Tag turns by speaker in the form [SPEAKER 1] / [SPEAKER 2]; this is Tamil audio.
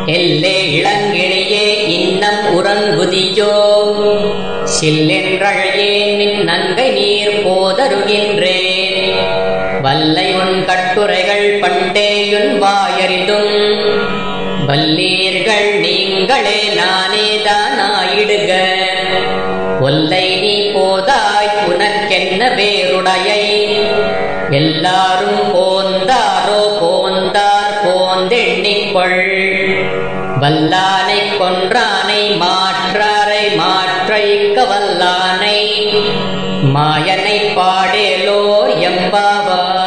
[SPEAKER 1] எல்லே இளங்கிழையே இன்னம் உறங்குதியோ சில்லென்றள் ஏன் நின் நன்கை நீர் போதருகின்றேன் வல்லை உன் கட்டுரைகள் பண்டேயுன் வாயறிதும் வல்லீர்கள் நீங்களே நானே தானாயிடுக ஒல்லை நீ போதாய் உனக்கென்ன வேறுடையை எல்லாரும் போந்தாரோ போந்தார் போந்தெண்ணிக்கொள் வல்லானை கொன்றானை மாற்றாரை மாற்றைக்க வல்லானை மாயனை பாடேலோ எம்பாவாய்